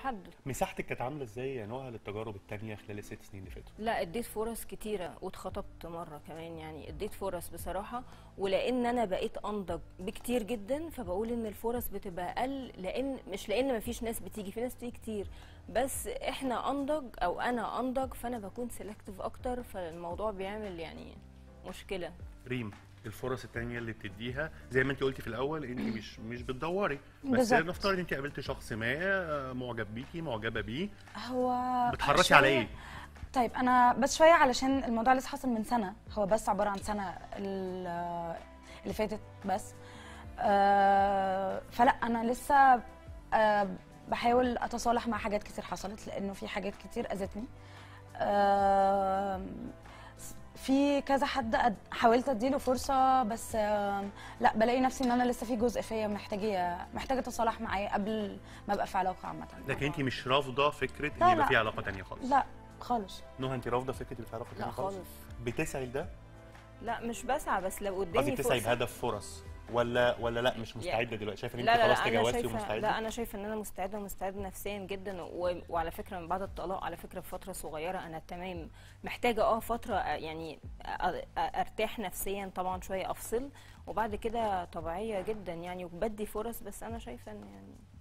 حد مساحتك كانت عامله ازاي يا نهى للتجارب التانية خلال الست سنين اللي فاتوا لا اديت فرص كتيرة واتخطبت مرة كمان يعني اديت فرص بصراحة ولان انا بقيت انضج بكتير جدا فبقول ان الفرص بتبقى اقل لان مش لان مفيش ناس بتيجي في ناس بتيجي كتير بس احنا انضج او انا انضج فانا بكون سيلكتيف اكتر فالموضوع بيعمل يعني مشكلة ريم الفرص التانية اللي بتديها زي ما انت قلتي في الاول انت مش مش بتدوري بس بالظبط. نفترض انت قابلت شخص ما آه، معجب بيكي معجبه بيه هو بتحرصي على شوية- ايه؟ طيب انا بس شويه علشان الموضوع لسه حاصل من سنه هو بس عباره عن سنه ال- اللي فاتت بس آه، فلا انا لسه آه، بحاول اتصالح مع حاجات كتير حصلت لانه في حاجات كتير اذتني آه، في كذا حد أد- حاولت اديله فرصه بس آه، لا بلاقي نفسي ان انا لسه في جزء فيا محتاجه محتاجه اتصالح معاه قبل ما ابقى في علاقه عامه لكن انت مش رافضه فكره ان لا، يبقى لا. في علاقه تانية خالص لا خالص نهى انت رافضه فكره يبقى في علاقه لا تانية خالص خالص بتسعي لده لا مش بسعى بس لو قصدي قدامي بتسعي فرصة بهدف فرص ولا ولا لا مش مستعده دلوقتي شايفه ان لا انت لا خلاص لا انا تجاوزتي شايفه ومستعده لا انا شايفه ان انا مستعده ومستعده نفسيا جدا و... وعلى فكره من بعد الطلاق على فكره في فتره صغيره انا تمام محتاجه اه فتره آه، يعني أ- أ- ارتاح نفسيا طبعا شويه افصل وبعد كده طبيعيه جدا يعني وبدي فرص بس انا شايفه ان يعني